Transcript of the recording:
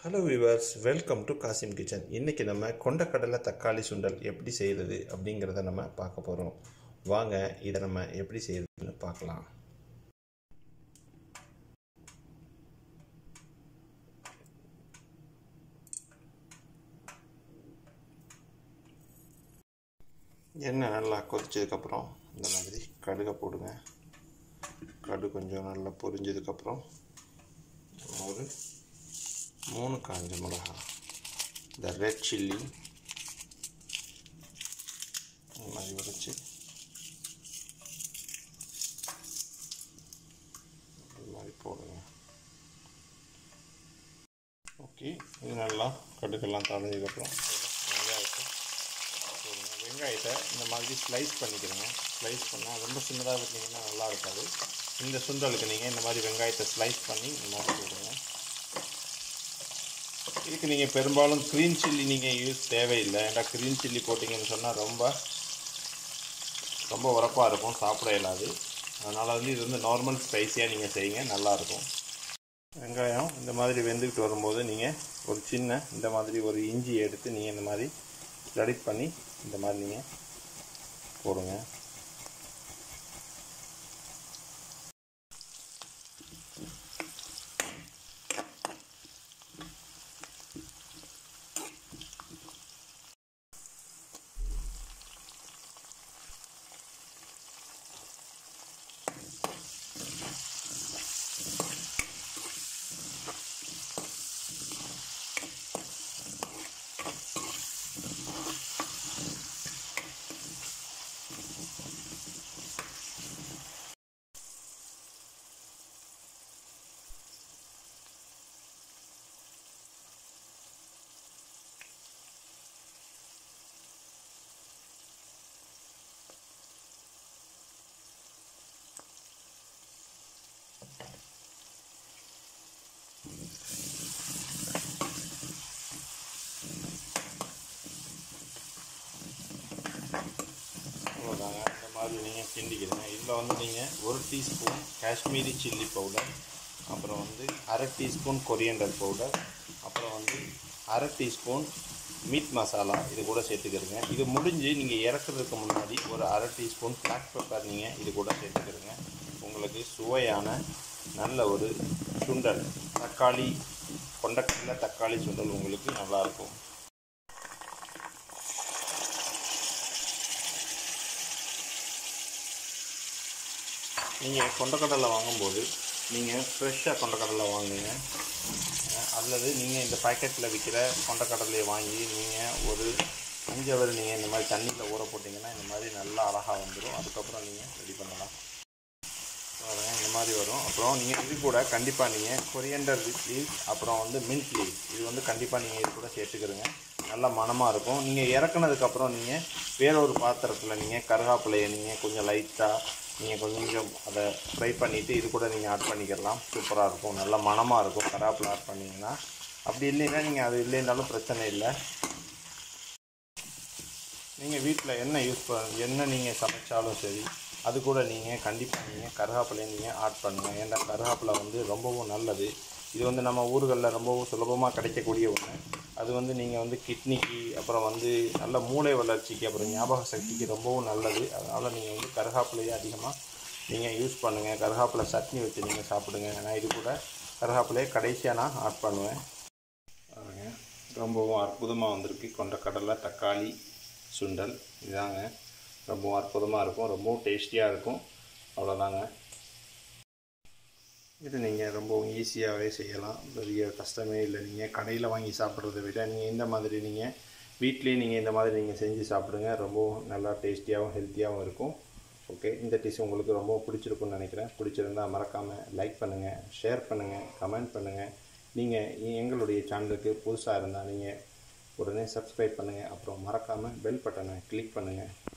hello viewers welcome to Kasim kitchen இன்றைக்கி நம்ம கொண்டக்கடலை தக்காளி சுண்டல் எப்படி செய்கிறது அப்படிங்கிறத நம்ம பார்க்க போகிறோம் வாங்க இதை நம்ம எப்படி செய்கிறதுன்னு பார்க்கலாம் எண்ணெய் நல்லா கொதிச்சதுக்கப்புறம் இந்த மாதிரி கடுகை போடுங்க கடுகு கொஞ்சம் நல்லா பொரிஞ்சதுக்கப்புறம் ஒரு மூணு காஞ்ச மிளகா இந்த ரெட் சில்லி இந்த மாதிரி உடைச்சி இந்த மாதிரி போடுங்க ஓகே இது நல்லா கடுக்கெல்லாம் தாழ்ந்ததுக்கப்புறம் வெங்காயத்தை போடுங்க வெங்காயத்தை இந்த மாதிரி ஸ்லைஸ் பண்ணிக்கிறங்க ஸ்லைஸ் பண்ணால் ரொம்ப சின்னதாக வச்சிங்கன்னா நல்லா இருக்காது இந்த சுண்டலுக்கு நீங்கள் இந்த மாதிரி வெங்காயத்தை ஸ்லைஸ் பண்ணி இந்த மாதிரி போடுங்க இதுக்கு நீங்கள் பெரும்பாலும் க்ரீன் சில்லி நீங்கள் யூஸ் தேவையில்லை ஏன்னா க்ரீன் சில்லி போட்டிங்கன்னு சொன்னால் ரொம்ப ரொம்ப உரப்பாக இருக்கும் சாப்பிட இயலாது அதனால் வந்து இது வந்து நார்மல் ஸ்பைஸியாக நீங்கள் செய்யுங்க நல்லாயிருக்கும் வெங்காயம் இந்த மாதிரி வெந்துக்கிட்டு வரும்போது நீங்கள் ஒரு சின்ன இந்த மாதிரி ஒரு இஞ்சி எடுத்து நீங்கள் இந்த மாதிரி ஸ்லடிட் பண்ணி இந்த மாதிரி நீங்கள் போடுங்க அவ்வளோதாங்க இந்த மாதிரி நீங்கள் கிண்டிக்கிறீங்க இதில் வந்து நீங்கள் ஒரு டீஸ்பூன் காஷ்மீரி சில்லி பவுடர் அப்புறம் வந்து அரை டீஸ்பூன் கொரியண்டர் பவுடர் அப்புறம் வந்து அரை டீஸ்பூன் மீட் மசாலா இது கூட சேர்த்துக்கிறங்க இது முடிஞ்சு நீங்கள் இறக்குறதுக்கு முன்னாடி ஒரு அரை டீஸ்பூன் பிளாக் பெப்பர் நீங்கள் இது கூட சேர்த்துக்கிறங்க உங்களுக்கு சுவையான நல்ல ஒரு சுண்டல் தக்காளி கொண்டக்கடலை தக்காளி சுண்டல் உங்களுக்கு நல்லாயிருக்கும் நீங்கள் கொண்டக்கடலை வாங்கும்போது நீங்கள் ஃப்ரெஷ்ஷாக கொண்டக்கடலை வாங்குங்க அல்லது நீங்கள் இந்த பாக்கெட்டில் விற்கிற கொண்டக்கடலையை வாங்கி நீங்கள் ஒரு அஞ்சு அவர் நீங்கள் இந்த மாதிரி தண்ணியில் ஊற போட்டிங்கன்னா இந்த மாதிரி நல்லா அழகாக வந்துடும் அதுக்கப்புறம் நீங்கள் ரெடி பண்ணலாம் பாருங்கள் இந்த மாதிரி வரும் அப்புறம் நீங்கள் இது கூட கண்டிப்பாக நீங்கள் கொரியண்டர் லீவ்ஸ் அப்புறம் வந்து மின்ட் லீவ்ஸ் இது வந்து கண்டிப்பாக நீங்கள் இது கூட சேர்த்துக்கிறங்க நல்லா மனமாக இருக்கும் நீங்கள் இறக்குனதுக்கப்புறம் நீங்கள் வேற ஒரு பாத்திரத்தில் நீங்கள் கருகாப்பிலையை நீங்கள் கொஞ்சம் லைட்டாக நீங்கள் கொஞ்சம் அதை ஃப்ரை பண்ணிவிட்டு இது கூட நீங்கள் ஆட் பண்ணிக்கலாம் சூப்பராக இருக்கும் நல்ல மனமாக இருக்கும் கருவேப்பிலை ஆட் பண்ணிங்கன்னா அப்படி இல்லைன்னா நீங்கள் அது இல்லைன்னாலும் பிரச்சனை இல்லை நீங்கள் வீட்டில் என்ன யூஸ் பண்ண என்ன நீங்கள் சமைச்சாலும் சரி அது கூட நீங்கள் கண்டிப்பாக நீங்கள் கருகாப்பிலையை நீங்கள் ஆட் பண்ணுங்கள் ஏன்னா கருகாப்பிலை வந்து ரொம்பவும் நல்லது இது வந்து நம்ம ஊர்களில் ரொம்பவும் சுலபமாக கிடைக்கக்கூடிய ஒன்று அது வந்து நீங்கள் வந்து கிட்னிக்கு அப்புறம் வந்து நல்ல மூளை வளர்ச்சிக்கு அப்புறம் ஞாபக சக்திக்கு ரொம்பவும் நல்லது அதனால் நீங்கள் வந்து கருகாப்பிலையை அதிகமாக நீங்கள் யூஸ் பண்ணுங்கள் கருகாப்பிலை சட்னி வச்சு நீங்கள் சாப்பிடுங்க நான் இது கூட கருகாப்பிலையை கடைசியாக நான் ஆட் பண்ணுவேன் பாருங்க ரொம்பவும் அற்புதமாக வந்திருக்கு கொண்ட கடலை தக்காளி சுண்டல் இதாங்க ரொம்பவும் அற்புதமாக இருக்கும் ரொம்பவும் டேஸ்டியாக இருக்கும் அவ்வளோதாங்க இது நீங்கள் ரொம்பவும் ஈஸியாகவே செய்யலாம் பெரிய கஷ்டமே இல்லை நீங்கள் கடையில் வாங்கி சாப்பிட்றத விட நீங்கள் இந்த மாதிரி நீங்கள் வீட்லேயே நீங்கள் இந்த மாதிரி நீங்கள் செஞ்சு சாப்பிடுங்க ரொம்பவும் நல்லா டேஸ்டியாகவும் ஹெல்த்தியாகவும் இருக்கும் ஓகே இந்த டிஷ் உங்களுக்கு ரொம்ப பிடிச்சிருக்குன்னு நினைக்கிறேன் பிடிச்சிருந்தா மறக்காமல் லைக் பண்ணுங்கள் ஷேர் பண்ணுங்கள் கமெண்ட் பண்ணுங்கள் நீங்கள் எங்களுடைய சேனலுக்கு புதுசாக இருந்தால் நீங்கள் உடனே சப்ஸ்கிரைப் பண்ணுங்கள் அப்புறம் மறக்காமல் பெல் பட்டனை கிளிக் பண்ணுங்கள்